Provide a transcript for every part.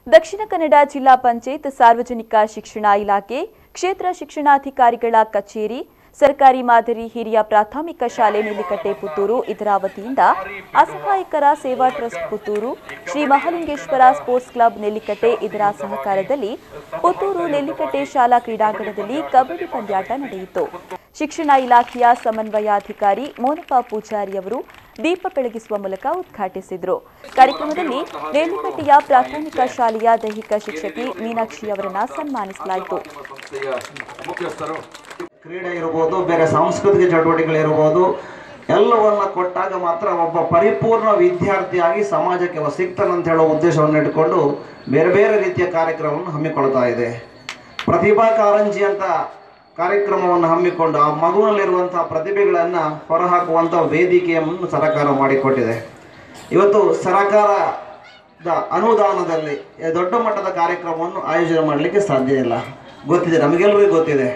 ದಕ್ಷಿಣ ಕನ್ನಡ ಜಿಲ್ಲಾ ಪಂಚಾಯತ್ ಸಾರ್ವಜನಿಕ ಶಿಕ್ಷಣ ಇಲಾಖೆ ಕ್ಷೇತ್ರ ಶಿಕ್ಷಣಾಧಿಕಾರಿಗಳ ಕಚೇರಿ ಸರ್ಕಾರಿ ಮಾದರಿ ಹಿರಿಯ ಪ್ರಾಥಮಿಕ ಶಾಲೆ ನೆಲ್ಲಿಕಟ್ಟೆ ಪುತ್ತೂರು ಇದರ ವತಿಯಿಂದ ಅಸಹಾಯಕರ ಸೇವಾ trust Puttur Shri Mahalingeshwara sports club Nellikatte ಇದರ ಸಹಕಾರದಲ್ಲಿ ಪುತ್ತೂರು ನೆಲ್ಲಿಕಟ್ಟೆ ಶಾಲಾ ಕ್ರೀಡಾಂಗಣದಲ್ಲಿ ಕಬಡ್ಡಿ ಪಂದ್ಯಾಟ ನಡೆಯಿತು ಶಿಕ್ಷಣ ಇಲಾಖೆಯ ಸಮನ್ವಯಾಧಿಕಾರಿ ಮೋನಪ್ಪ ಪೂಜಾರಿ ಅವರು ದೀಪ ಬೆಳಗಿಸುವ ಮೂಲಕ ಉದ್ಘಾಟಿಸಿದರು ಕಾರ್ಯಕ್ರಮದಲ್ಲಿ ನೇಲಿಕಟ್ಟೆಯ ಪ್ರಾಥಮಿಕ ಶಾಲೆಯ ದೈಹಿಕ ಶಿಕ್ಷಕಿ ಮೀನಾಕ್ಷಿ ಅವರನ್ನ ಸನ್ಮಾನಿಸಲಾಯಿತು ಸಂಸ್ಥೆಯ ಮುಖ್ಯಸ್ಥರು ಕ್ರೀಡೆ ಇರ್ಬೋದು ಬೇರೆ ಸಾಂಸ್ಕೃತಿಕ ಚಟುವಟಿಕೆಗಳಿರ್ಬೋದು ಎಲ್ಲವನ್ನ ಕೊಟ್ಟಾಗ ಮಾತ್ರ ಒಬ್ಬ ಪರಿಪೂರ್ಣ ವಿದ್ಯಾರ್ಥಿಯಾಗಿ ಸಮಾಜಕ್ಕೆ ಅವ ಸಿಗ್ತಾನಂತ ಹೇಳೋ ಉದ್ದೇಶವನ್ನು ಇಟ್ಕೊಂಡು ಬೇರೆ ಬೇರೆ ರೀತಿಯ ಕಾರ್ಯಕ್ರಮವನ್ನು ಹಮ್ಮಿಕೊಳ್ತಾ ಇದೆ ಪ್ರತಿಭಾ ಕಾರಂಜಿ ಅಂತ ಕಾರ್ಯಕ್ರಮವನ್ನು ಹಮ್ಮಿಕೊಂಡು ಆ ಮಗುವಲ್ಲಿರುವಂತಹ ಪ್ರತಿಭೆಗಳನ್ನು ಹೊರಹಾಕುವಂಥ ವೇದಿಕೆಯನ್ನು ಸರಕಾರ ಮಾಡಿಕೊಟ್ಟಿದೆ ಇವತ್ತು ಸರಕಾರದ ಅನುದಾನದಲ್ಲಿ ದೊಡ್ಡ ಮಟ್ಟದ ಕಾರ್ಯಕ್ರಮವನ್ನು ಆಯೋಜನೆ ಮಾಡಲಿಕ್ಕೆ ಸಾಧ್ಯ ಇಲ್ಲ ಗೊತ್ತಿದೆ ನಮಗೆಲ್ಲರಿಗೂ ಗೊತ್ತಿದೆ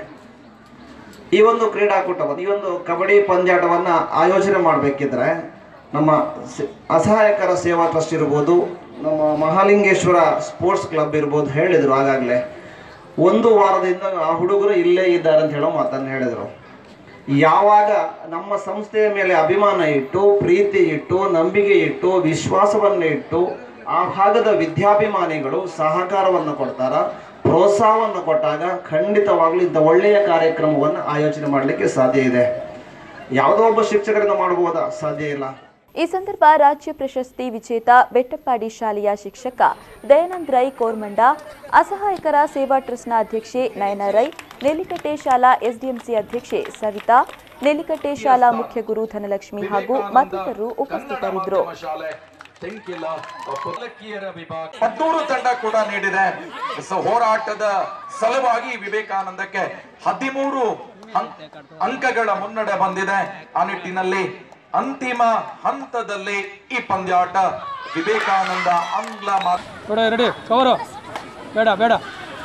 ಈ ಒಂದು ಕ್ರೀಡಾಕೂಟವನ್ನು ಈ ಒಂದು ಕಬಡ್ಡಿ ಪಂದ್ಯಾಟವನ್ನು ಆಯೋಜನೆ ಮಾಡಬೇಕಿದ್ರೆ ನಮ್ಮ ಸ- ಅಸಹಾಯಕರ ಸೇವಾ ಟ್ರಸ್ಟ್ ಇರ್ಬೋದು ನಮ್ಮ ಮಹಾಲಿಂಗೇಶ್ವರ ಸ್ಪೋರ್ಟ್ಸ್ ಕ್ಲಬ್ ಇರ್ಬೋದು ಹೇಳಿದರು ಆಗಾಗಲೇ ಒಂದು ವಾರದಿಂದ ಆ ಹುಡುಗರು ಇಲ್ಲೇ ಇದ್ದಾರೆ ಅಂತ ಹೇಳೋ ಮಾತನ್ನು ಹೇಳಿದರು ಯಾವಾಗ ನಮ್ಮ ಸಂಸ್ಥೆಯ ಮೇಲೆ ಅಭಿಮಾನ ಇಟ್ಟು ಪ್ರೀತಿ ಇಟ್ಟು ನಂಬಿಕೆ ಇಟ್ಟು ವಿಶ್ವಾಸವನ್ನು ಇಟ್ಟು ಆ ಭಾಗದ ವಿದ್ಯಾಭಿಮಾನಿಗಳು ಸಹಕಾರವನ್ನು ಕೊಡ್ತಾರ ಪ್ರೋತ್ಸಾಹವನ್ನು ಕೊಟ್ಟಾಗ ಖಂಡಿತವಾಗ್ಲೂ ಇಂಥ ಒಳ್ಳೆಯ ಕಾರ್ಯಕ್ರಮವನ್ನು ಆಯೋಜನೆ ಮಾಡಲಿಕ್ಕೆ ಸಾಧ್ಯ ಇದೆ ಯಾವುದೋ ಒಬ್ಬ ಶಿಕ್ಷಕರಿಂದ ಮಾಡಬಹುದಾ ಸಾಧ್ಯ ಇಲ್ಲ ಈ ಸಂದರ್ಭ ರಾಜ್ಯ ಪ್ರಶಸ್ತಿ ವಿಜೇತ ಬೆಟ್ಟಪ್ಪಾಡಿ ಶಾಲೆಯ ಶಿಕ್ಷಕ ದಯಾನಂದ್ ರೈ ಕೋರ್ಮಂಡ ಅಸಹಾಯಕರ ಸೇವಾ ಟ್ರಸ್ಟ್ನ ಅಧ್ಯಕ್ಷೆ ನಯನ ರೈ ನೆಲ್ಲಿಕಟ್ಟೆ ಶಾಲಾ ಎಸ್ಡಿಎಂಸಿ ಅಧ್ಯಕ್ಷೆ ಸವಿತಾ ನೆಲ್ಲಿಕಟ್ಟೆ ಶಾಲಾ ಮುಖ್ಯ ಗುರು ಧನಲಕ್ಷ್ಮಿ ಹಾಗೂ ಮತ್ತಿತರರು ಉಪಸ್ಥಿತರಿದ್ದರು ಮಾಧ್ಯಮ ಶಾಲೆ ತೆಂಕಿಲ ಪಲ್ಲಕ್ಕಿಯರ ವಿಭಾಗ ಪದ್ದೂರು ತಂಡ ಕೂಡ ನೀಡಿದೆ ಸೊ ಹೋರಾಟದ ಸಲುವಾಗಿ ವಿವೇಕಾನಂದಕ್ಕೆ ಹದಿಮೂರು ಅಂ- ಅಂಕಗಳ ಮುನ್ನಡೆ ಬಂದಿದೆ ಆ ನಿಟ್ಟಿನಲ್ಲಿ ಅಂತಿಮ ಹಂತದಲ್ಲಿ ಈ ಪಂದ್ಯಾಟ ವಿವೇಕಾನಂದ ಆಂಗ್ಲ ಮಾ- ಬೇಡ ರೆಡಿ ಕವರು ಬೇಡ ಬೇಡ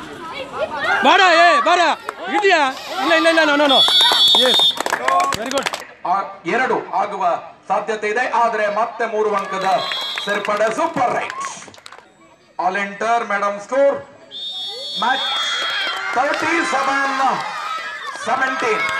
ಬೇಡ ಏ ಬೇಡ ಇದೆಯಾ ಇಲ್ಲ ಇಲ್ಲ ಇಲ್ಲ no no yes very good ಆ- ಎರಡು ಆಗುವ ಸಾಧ್ಯತೆ ಇದೆ ಆದರೆ ಮತ್ತೆ ಮೂರು ಅಂಕದ ಸೇರ್ಪಡೆ super right all enter madam score match thirty seven seventeen